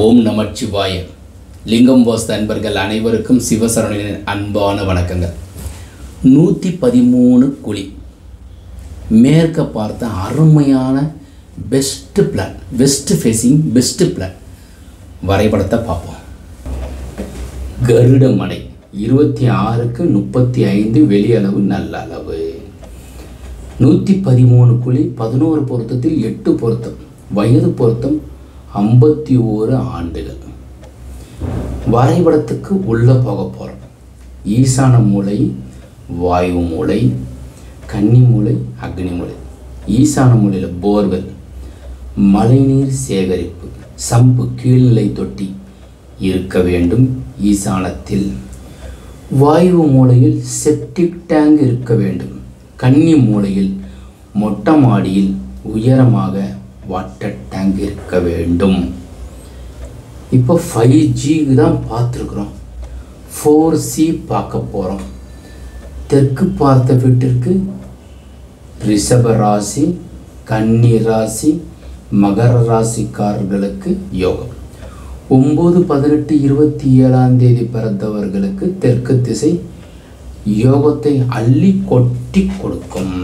ஓம் நமச்சிவாய லிங்கம் போஸ் நண்பர்கள் அனைவருக்கும் சிவசரணின் அன்பான வணக்கங்கள் நூற்றி பதிமூணு குழி மேற்க பார்த்த அருமையான best plan west facing best plan வரைபடத்தை பார்ப்போம் கருட மடை இருபத்தி ஆறுக்கு முப்பத்தி ஐந்து வெளியளவு நல்ல அளவு நூற்றி பதிமூணு குழி பதினோரு பொருத்தத்தில் எட்டு பொருத்தம் வயது பொருத்தம் ஐம்பத்தி ஓரு ஆண்டுகள் வரைபடத்துக்கு உள்ளே போக போகிறோம் ஈசான மூளை வாயு மூளை கன்னி மூளை அக்னி மூளை ஈசான மூலையில் போர்வெல் மழைநீர் சேகரிப்பு சம்பு கீழ்நிலை தொட்டி இருக்க வேண்டும் ஈசானத்தில் வாயு மூலையில் செப்டிக் டேங்க் இருக்க வேண்டும் கன்னி மூலையில் மொட்டை மாடியில் உயரமாக வாட்டர் டேங்க் இருக்க வேண்டும் இப்போ ஃபைவ் ஜிக்கு தான் பார்த்துருக்குறோம் ஃபோர் சி பார்க்க போகிறோம் தெற்கு பார்த்த வீட்டிற்கு ரிஷப ராசி கன்னி ராசி மகர ராசிக்காரர்களுக்கு யோகம் ஒம்பது பதினெட்டு இருபத்தி ஏழாம் தேதி பிறந்தவர்களுக்கு தெற்கு திசை யோகத்தை அள்ளி கொட்டி கொடுக்கும்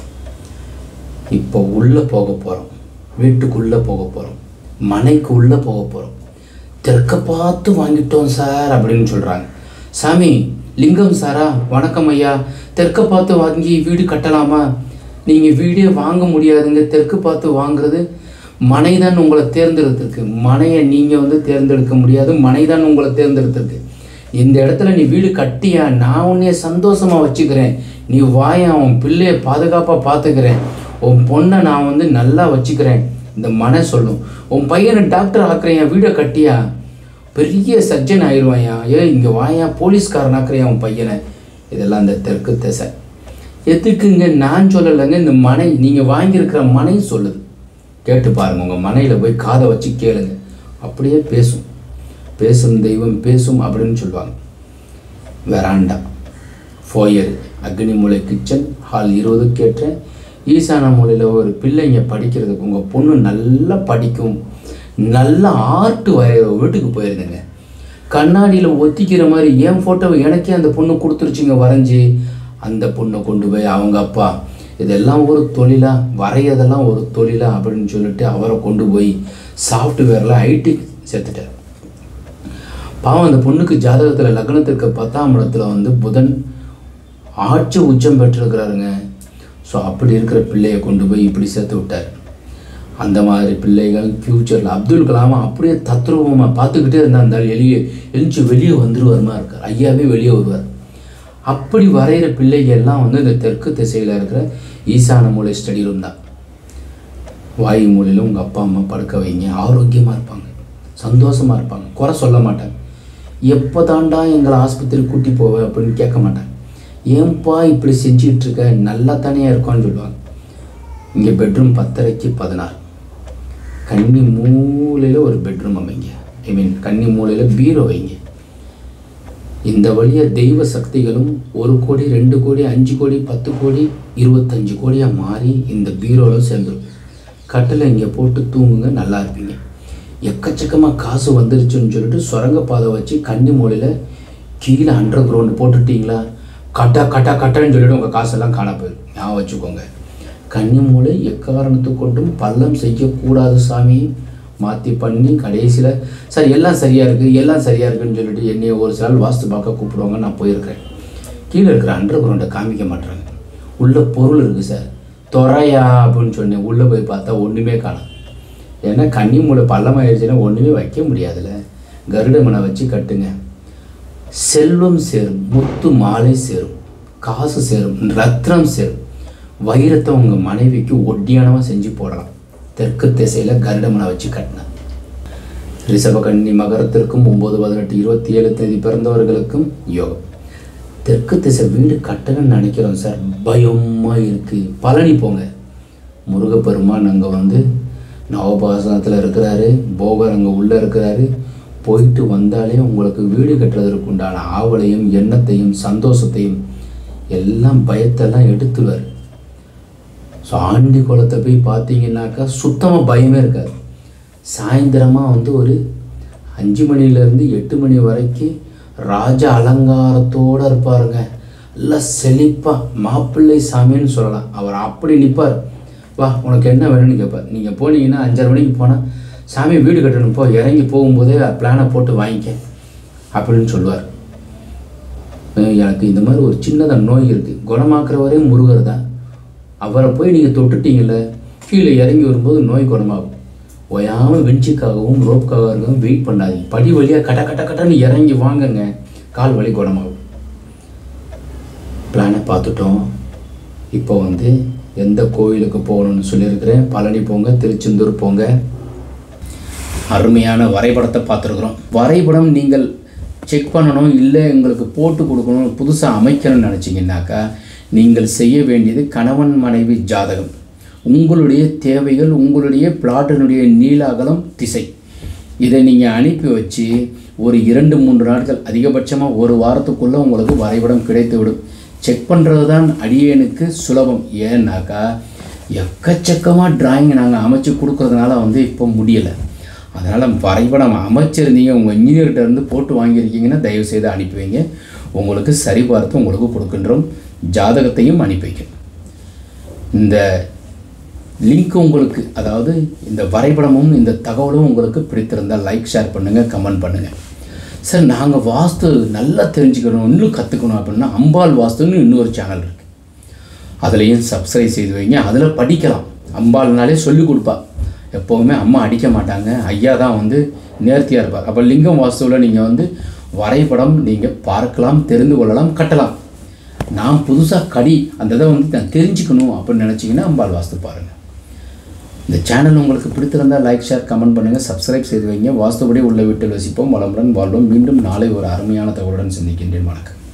இப்போ உள்ளே போக போகிறோம் வீட்டுக்குள்ளே போக போகிறோம் மனைக்கு உள்ளே போக போகிறோம் தெற்க பார்த்து வாங்கிட்டோம் சார் அப்படின்னு சொல்கிறாங்க சாமி லிங்கம் சாரா வணக்கம் ஐயா தெற்க பார்த்து வாங்கி வீடு கட்டலாமா நீங்கள் வீடே வாங்க முடியாதுங்க தெற்கு பார்த்து வாங்குறது மனை தான் உங்களை தேர்ந்தெடுத்திருக்கு மனையை நீங்கள் வந்து தேர்ந்தெடுக்க முடியாது மனை தான் உங்களை தேர்ந்தெடுத்திருக்கு இந்த இடத்துல நீ வீடு கட்டியா நான் உன்னைய சந்தோஷமாக வச்சுக்கிறேன் நீ வாய உன் பிள்ளைய பாதுகாப்பாக பார்த்துக்கிறேன் உன் பொண்ணை நான் வந்து நல்லா வச்சுக்கிறேன் இந்த மனை சொல்லும் உன் பையனை டாக்டர் ஆக்குறேன் என் வீடை கட்டியா பெரிய சர்ஜன் ஆயிடுவாயா ஏ இங்கே வாயா போலீஸ்காரன் ஆக்குறியா உன் பையனை இதெல்லாம் இந்த தெற்கு திசை எதுக்குங்க நான் சொல்லலைங்க இந்த மனை நீங்கள் வாங்கியிருக்கிற மனை சொல்லுது கேட்டு பாருங்க உங்கள் மனையில் போய் காதை வச்சு கேளுங்க அப்படியே பேசும் பேசும் தெய்வம் பேசும் அப்படின்னு சொல்லுவாங்க வெராண்டா ஃபோயர் அக்னி மூலை கிச்சன் ஹால் இருபதுக்கு ஏற்ற ஈசான மூலையில் ஒரு பிள்ளைங்க படிக்கிறதுக்கு உங்கள் பொண்ணு நல்லா படிக்கும் நல்ல ஆர்ட் வரைகிற வீட்டுக்கு போயிருந்தேங்க கண்ணாடியில் ஒத்திக்கிற மாதிரி என் ஃபோட்டோவை எனக்கே அந்த பொண்ணு கொடுத்துருச்சுங்க வரைஞ்சி அந்த பொண்ணை கொண்டு போய் அவங்க அப்பா இதெல்லாம் ஒரு தொழிலா வரையதெல்லாம் ஒரு தொழிலா அப்படின்னு சொல்லிட்டு அவரை கொண்டு போய் சாஃப்ட்வேரில் ஐடி சேர்த்துட்டார் பாவம் அந்த பொண்ணுக்கு ஜாதகத்தில் லக்னத்திற்கு பத்தாம் இடத்துல வந்து புதன் ஆட்சி உச்சம் பெற்றிருக்கிறாருங்க ஸோ அப்படி இருக்கிற பிள்ளையை கொண்டு போய் இப்படி சேர்த்து விட்டார் அந்த மாதிரி பிள்ளைகள் ஃப்யூச்சரில் அப்துல் கலாம் அப்படியே தத்ரூபமாக பார்த்துக்கிட்டே இருந்தால் அந்த எளிய எழுச்சி வெளியே வந்துருவாருமா இருக்கார் ஐயாவே வெளியே வருவார் அப்படி வரைகிற பிள்ளைகள் எல்லாம் வந்து இந்த தெற்கு திசையில் இருக்கிற ஈசான மூலை ஸ்டடி ரூம் தான் வாயு மூலையில் உங்கள் அப்பா அம்மா படுக்க வைங்க ஆரோக்கியமாக இருப்பாங்க சந்தோஷமாக இருப்பாங்க குறை சொல்ல மாட்டாங்க எப்போ தாண்டா எங்களை ஆஸ்பத்திரி கூட்டி போவ அப்படின்னு கேட்க மாட்டாங்க ஏன்பா இப்படி செஞ்சிட்டு இருக்க நல்லா தனியாக இருக்கான்னு சொல்லுவாங்க இங்கே பெட்ரூம் பத்தரைக்கு பதினாறு கன்னி மூலையில் ஒரு பெட்ரூம் அமைங்க ஐ மீன் கன்னி மூலையில் பீரோ வைங்க இந்த வழியாக தெய்வ சக்திகளும் ஒரு கோடி ரெண்டு கோடி அஞ்சு கோடி பத்து கோடி இருபத்தஞ்சு கோடியாக மாறி இந்த பீரோவில் சேர்ந்துடும் கட்டில் இங்கே போட்டு தூங்குங்க நல்லா இருப்பீங்க எக்கச்சக்கமாக காசு வந்துருச்சுன்னு சொல்லிட்டு சுரங்கப்பாதை வச்சு கன்னி மூலையில் கீழே அண்டர் கிரவுண்டு போட்டுட்டீங்களா கட்டா கட்டா கட்டான்னு சொல்லிட்டு உங்கள் காசெல்லாம் காண போயிடும் ஞாபகம் வச்சுக்கோங்க கன்னி மூலை எக்காரணத்து கொண்டும் பள்ளம் செய்யக்கூடாது சாமி மாற்றி பண்ணி கடைசியில் சார் எல்லாம் சரியாக இருக்குது எல்லாம் சரியாக இருக்குன்னு சொல்லிட்டு என்னைய ஒரு சில நாள் வாஸ்து பார்க்க கூப்பிடுவாங்க நான் போயிருக்கிறேன் கீழே இருக்கிற அண்டர் கிரவுண்டை காமிக்க மாட்டுறாங்க உள்ள பொருள் இருக்குது சார் துறையா அப்படின்னு சொன்னேன் உள்ளே போய் பார்த்தா ஒன்றுமே காணும் ஏன்னா கன்னி மூளை பள்ளமாயிடுச்சுன்னா ஒன்றுமே வைக்க முடியாதுல்ல கருட மனை வச்சு கட்டுங்க செல்வம் சேரும் முத்து மாலை சேரும் காசு சேரும் ரத்னம் சேரும் வைரத்தை உங்கள் மனைவிக்கு ஒட்டியானமாக செஞ்சு போடலாம் தெற்கு திசையில் கருடமனை வச்சு கட்டினேன் ரிஷப கன்னி மகரத்திற்கும் ஒம்பது பதினெட்டு இருபத்தி ஏழு தேதி பிறந்தவர்களுக்கும் யோகம் தெற்கு திசை வீடு கட்டணும்னு நினைக்கிறோம் சார் பயமாக இருக்குது பழனி போங்க முருகப்பெருமான் அங்கே வந்து நவபாசனத்தில் இருக்கிறாரு போகர் அங்கே உள்ளே இருக்கிறாரு போயிட்டு வந்தாலே உங்களுக்கு வீடு கட்டுறதற்கு உண்டான ஆவலையும் எண்ணத்தையும் சந்தோஷத்தையும் எல்லாம் பயத்தெல்லாம் எடுத்துருவார் ஸோ ஆண்டி குளத்தை போய் பார்த்தீங்கன்னாக்கா சுத்தமாக பயமே இருக்காது சாயந்தரமாக வந்து ஒரு அஞ்சு மணிலேருந்து எட்டு மணி வரைக்கும் ராஜ அலங்காரத்தோடு இருப்பாருங்க நல்லா செழிப்பாக மாப்பிள்ளை சாமின்னு சொல்லலாம் அவர் அப்படி நிற்பார் வா உனக்கு என்ன வேணும்னு கேட்பார் நீங்கள் போனீங்கன்னா அஞ்சரை மணிக்கு போனால் சாமி வீடு கட்டணும் போ இறங்கி போகும்போதே பிளானை போட்டு வாங்கிக்க அப்படின்னு சொல்லுவார் அஹ் எனக்கு இந்த மாதிரி ஒரு சின்னதாக நோய் இருக்குது குணமாக்குறவரே முருகர் தான் அவரை போய் நீங்கள் தொட்டுட்டீங்கல்ல கீழே இறங்கி வரும்போது நோய் குணமாகும் ஓயாமல் வெஞ்சிக்காகவும் ரோப்புக்காகவும் வெயிட் பண்ணாதீங்க படி வழியாக கட்ட கட்ட கட்டன்னு இறங்கி வாங்குங்க கால் வலி குணமாகும் பிளானை பார்த்துட்டோம் இப்போ வந்து எந்த கோயிலுக்கு போகணும்னு சொல்லியிருக்கிறேன் பழனி போங்க திருச்செந்தூர் போங்க அருமையான வரைபடத்தை பார்த்துருக்குறோம் வரைபடம் நீங்கள் செக் பண்ணணும் இல்லை எங்களுக்கு போட்டு கொடுக்கணும் புதுசாக அமைக்கணும்னு நினச்சிங்கன்னாக்கா நீங்கள் செய்ய வேண்டியது கணவன் மனைவி ஜாதகம் உங்களுடைய தேவைகள் உங்களுடைய பிளாட்டினுடைய நீள அகலம் திசை இதை நீங்கள் அனுப்பி வச்சு ஒரு இரண்டு மூன்று நாட்கள் அதிகபட்சமாக ஒரு வாரத்துக்குள்ளே உங்களுக்கு வரைபடம் கிடைத்து விடும் செக் பண்ணுறது தான் அடியேனுக்கு சுலபம் ஏன்னாக்கா எக்கச்சக்கமாக டிராயிங் நாங்கள் அமைச்சு கொடுக்கறதுனால வந்து இப்போ முடியலை அதனால் வரைபடம் அமைச்சிருந்தீங்க உங்கள் இன்ஜினியர்கிட்ட இருந்து போட்டு வாங்கியிருக்கீங்கன்னா தயவு செய்து அனுப்பி வைங்க உங்களுக்கு சரி பார்த்து உங்களுக்கு கொடுக்கின்றோம் ஜாதகத்தையும் அனுப்பி வைக்கும் இந்த லிங்க் உங்களுக்கு அதாவது இந்த வரைபடமும் இந்த தகவலும் உங்களுக்கு பிடித்திருந்தால் லைக் ஷேர் பண்ணுங்கள் கமெண்ட் பண்ணுங்கள் சார் நாங்கள் வாஸ்து நல்லா தெரிஞ்சுக்கணும் இன்னும் கற்றுக்கணும் அப்படின்னா அம்பாள் வாஸ்துன்னு இன்னொரு சேனல் இருக்குது அதுலேயும் சப்ஸ்கிரைப் செய்து வைங்க அதில் படிக்கலாம் அம்பாள்னாலே சொல்லி கொடுப்பா எப்போவுமே அம்மா அடிக்க மாட்டாங்க ஐயா தான் வந்து நேர்த்தியாக இருப்பார் அப்போ லிங்கம் வாஸ்துவில் நீங்கள் வந்து வரைபடம் நீங்கள் பார்க்கலாம் தெரிந்து கொள்ளலாம் கட்டலாம் நான் புதுசாக கடி அந்த இதை வந்து நான் தெரிஞ்சுக்கணும் அப்படின்னு நினச்சிங்கன்னா அம்பாள் வாஸ்து பாருங்கள் இந்த சேனல் உங்களுக்கு பிடித்திருந்தால் லைக் ஷேர் கமெண்ட் பண்ணுங்கள் சப்ஸ்கிரைப் செய்து வைங்க வாஸ்துபடி உள்ள வீட்டில் வசிப்போம் வளமுடன் வாழ்வோம் மீண்டும் நாளை ஒரு அருமையான தகவலுடன் சந்திக்கின்றேன் வணக்கம்